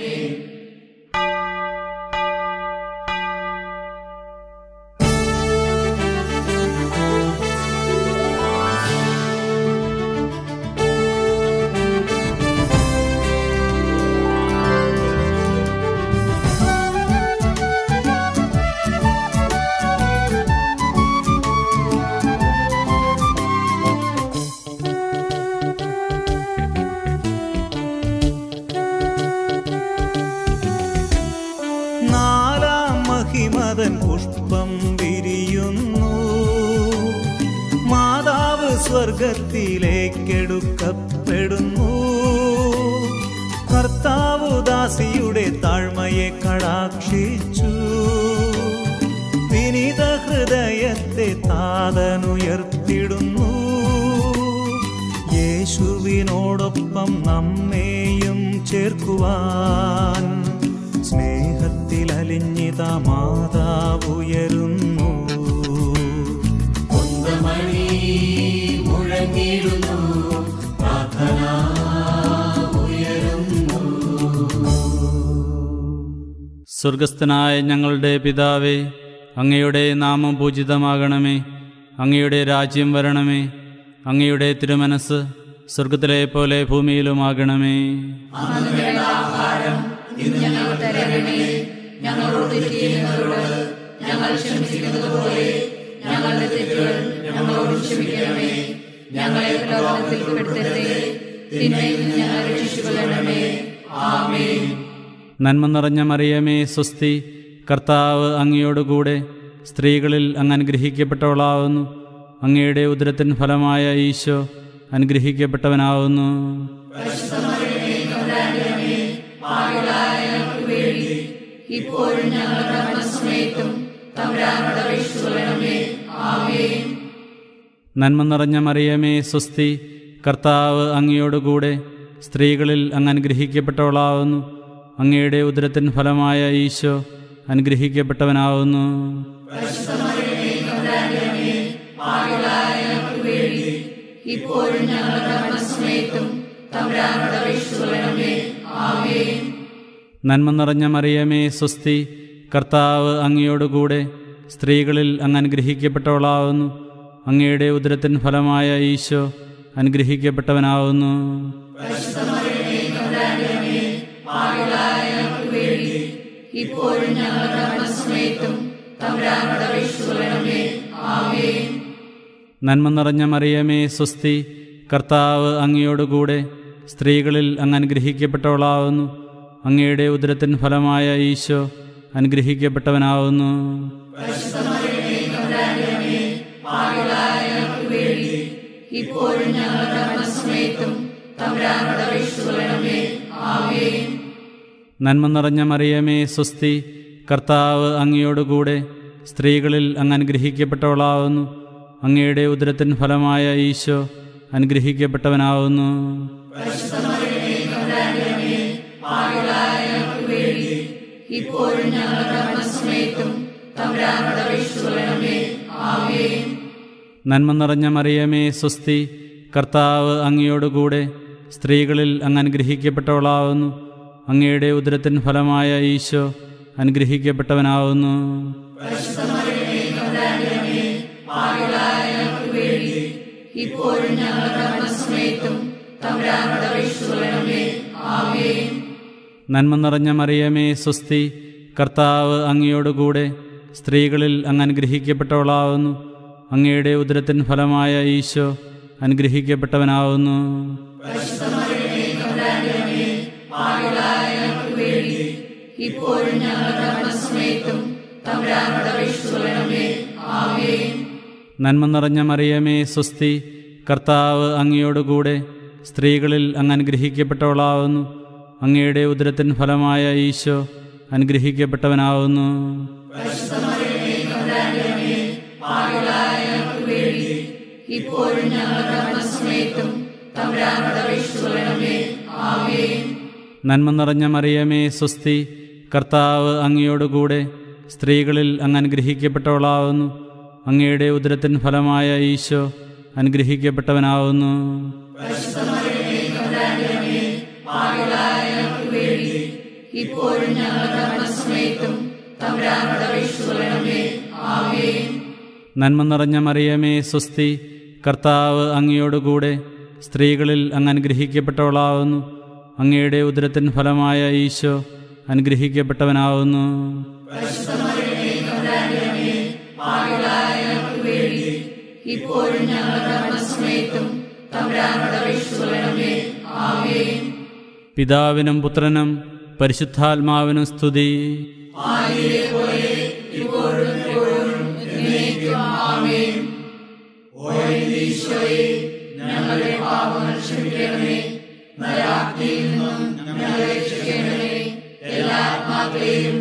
നാലാം മഹിമതൻ പുഷ്പം വിരിയുന്നു മാതാവ് സ്വർഗത്തിലേക്കെടുക്കപ്പെടുന്നു കർത്താവ് ദാസിയുടെ താഴ്മയെ കടാക്ഷിച്ചു വിനീത ഹൃദയത്തെ താതനുയർത്തിടുന്നു യേശുവിനോടൊപ്പം നമ്മെയും ചേർക്കുവാൻ സ്നേഹത്തിൽ അലിഞ്ഞിത മാതാവുയരുന്നു കുന്തമണി മുഴങ്ങിടുന്നു പ്രാർത്ഥന ഉയരുന്നു സ്വർഗസ്ഥനായ ഞങ്ങളുടെ പിതാവേ അങ്ങയുടെ നാമം പൂജിതമാകണമേ അങ്ങയുടെ രാജ്യം വരണമേ അങ്ങയുടെ തിരുമനസ് സ്വർഗത്തിലെ പോലെ ഭൂമിയിലുമാകണമേ ഇന്ന് ഞങ്ങൾ തരണമേ ഞങ്ങളോട് തെറ്റ് ചെയ്യുന്നവരോട് ഞങ്ങൾ ക്ഷമിച്ചിരിക്കുന്നത് പോലെ ഞങ്ങളുടെ തെറ്റുകൾ ഞങ്ങളോട് ക്ഷമിക്കണമേ ഞങ്ങളെ പ്രലോഭനത്തിൽ പെടുത്തരുതേ തിന്മയിൽ നിന്ന് ഞങ്ങളെ രക്ഷിച്ചുകൊള്ളണമേ ആമേൻ നന്മ നിറഞ്ഞ മറിയമേ സ്വസ്തി കർത്താവ് അങ്ങയോടുകൂടെ സ്ത്രീകളിൽ അങ്ങ് അനുഗ്രഹിക്കപ്പെട്ടവളാവുന്നു അങ്ങയുടെ ഉദരത്തിൻ ഫലമായ ഈശോ അനുഗ്രഹിക്കപ്പെട്ടവനാവുന്നു ഇപ്പോഴും ഞങ്ങളുടെ മരണസമയത്തും തമ്പുരാനോട് അപേക്ഷിച്ചുകൊള്ളണമേ ആമേൻ നന്മ നിറഞ്ഞ മറിയമേ സ്വസ്തി കർത്താവ് അങ്ങയോടുകൂടെ സ്ത്രീകളിൽ അങ്ങ് അനുഗ്രഹിക്കപ്പെട്ടവളാവുന്നു അങ്ങയുടെ ഉദരത്തിൻ ഫലമായ ഈശോ അനുഗ്രഹിക്കപ്പെട്ടവനാവുന്നു ഇപ്പോഴും ഞങ്ങളുടെ മരണസമയത്തും തമ്പുരാനോട് അപേക്ഷിച്ചുകൊള്ളണമേ ആമേൻ നന്മ നിറഞ്ഞ മറിയമേ സ്വസ്തി കർത്താവ് അങ്ങയോടുകൂടെ സ്ത്രീകളിൽ അങ്ങ് അനുഗ്രഹിക്കപ്പെട്ടവളാവുന്നു അങ്ങയുടെ ഉദരത്തിൻ ഫലമായ ഈശോ അനുഗ്രഹിക്കപ്പെട്ടവനാവുന്നു ഇപ്പോഴും ഞങ്ങളുടെ മരണസമയത്തും തമ്പുരാനോട് അപേക്ഷിച്ചുകൊള്ളണമേ ആമേൻ നന്മ നിറഞ്ഞ മറിയമേ സ്വസ്തി കർത്താവ് അങ്ങയോടുകൂടെ സ്ത്രീകളിൽ അങ്ങ് അനുഗ്രഹിക്കപ്പെട്ടവളാവുന്നു അങ്ങയുടെ ഉദരത്തിൻ ഫലമായ ഈശോ അനുഗ്രഹിക്കപ്പെട്ടവനാവുന്നു ഇപ്പോഴും ഞങ്ങളുടെ മരണസമയത്തും തമ്പുരാനോട് അപേക്ഷിച്ചുകൊള്ളണമേ ആമേൻ നന്മ നിറഞ്ഞ മറിയമേ സ്വസ്തി കർത്താവ് അങ്ങയോടുകൂടെ സ്ത്രീകളിൽ അങ്ങ് അനുഗ്രഹിക്കപ്പെട്ടവളാവുന്നു അങ്ങയുടെ ഉദരത്തിൻ ഫലമായ ഈശോ അനുഗ്രഹിക്കപ്പെട്ടവനാവുന്നു ഇപ്പോഴും ഞങ്ങളുടെ മരണസമയത്തും തമ്പുരാനോട് അപേക്ഷിച്ചുകൊള്ളണമേ ആമേൻ നന്മ നിറഞ്ഞ മറിയമേ സ്വസ്തി കർത്താവ് അങ്ങയോടുകൂടെ സ്ത്രീകളിൽ അങ്ങ് അനുഗ്രഹിക്കപ്പെട്ടവളാവുന്നു അങ്ങയുടെ ഉദരത്തിൻ ഫലമായ ഈശോ അനുഗ്രഹിക്കപ്പെട്ടവനാവുന്നു ഇപ്പോഴും ഞങ്ങളുടെ മരണസമയത്തും തമ്പുരാനോട് അപേക്ഷിച്ചുകൊള്ളണമേ ആമേൻ നന്മ നിറഞ്ഞ മറിയമേ സ്വസ്തി കർത്താവ് അങ്ങയോടുകൂടെ സ്ത്രീകളിൽ അങ്ങ് അനുഗ്രഹിക്കപ്പെട്ടവളാവുന്നു അങ്ങയുടെ ഉദരത്തിൻ ഫലമായ ഈശോ അനുഗ്രഹിക്കപ്പെട്ടവനാവുന്നു ഇപ്പോഴും ഞങ്ങളുടെ മരണസമയത്തും തമ്പുരാനോട് അപേക്ഷിച്ചുകൊള്ളണമേ ആമേൻ നന്മ നിറഞ്ഞ മറിയമേ സ്വസ്തി കർത്താവ് അങ്ങയോടുകൂടെ സ്ത്രീകളിൽ അങ്ങ് അനുഗ്രഹിക്കപ്പെട്ടവളാവുന്നു അങ്ങയുടെ ഉദരത്തിൻ ഫലമായ ഈശോ അനുഗ്രഹിക്കപ്പെട്ടവനാവുന്നു ഇപ്പോഴും ഞങ്ങളുടെ മരണസമയത്തും തമ്പുരാനോട് അപേക്ഷിച്ചുകൊള്ളണമേ ആമേൻ നന്മ നിറഞ്ഞ മറിയമേ സ്വസ്തി കർത്താവ് അങ്ങയോടുകൂടെ സ്ത്രീകളിൽ അങ്ങ് അനുഗ്രഹിക്കപ്പെട്ടവളാവുന്നു അങ്ങയുടെ ഉദരത്തിൻ ഫലമായ ഈശോ അനുഗ്രഹിക്കപ്പെട്ടവനാവുന്നു ഇപ്പോഴും ഞങ്ങളുടെ മരണസമയത്തും തമ്പുരാനോട് അപേക്ഷിച്ചുകൊള്ളണമേ ആമേൻ നന്മ നിറഞ്ഞ മറിയമേ സ്വസ്തി കർത്താവ് അങ്ങയോടുകൂടെ സ്ത്രീകളിൽ അങ്ങ് അനുഗ്രഹിക്കപ്പെട്ടവളാവുന്നു അങ്ങയുടെ ഉദരത്തിൻ ഫലമായ ഈശോ അനുഗ്രഹിക്കപ്പെട്ടവനാവുന്നു ഇപ്പോഴും ഞങ്ങളുടെ മരണസമയത്തും തമ്പുരാനോട് അപേക്ഷിച്ചുകൊള്ളണമേ ആമേൻ പിതാവിനും പുത്രനും പരിശുദ്ധാത്മാവിനും സ്തുതി ഞങ്ങളുടെ പാപങ്ങൾ ക്ഷമിക്കണമേ നരാജ്ഞയിൽ നിന്നും ഞങ്ങളെ രക്ഷിക്കണമേ എല്ലാ ആത്മാക്കളെയും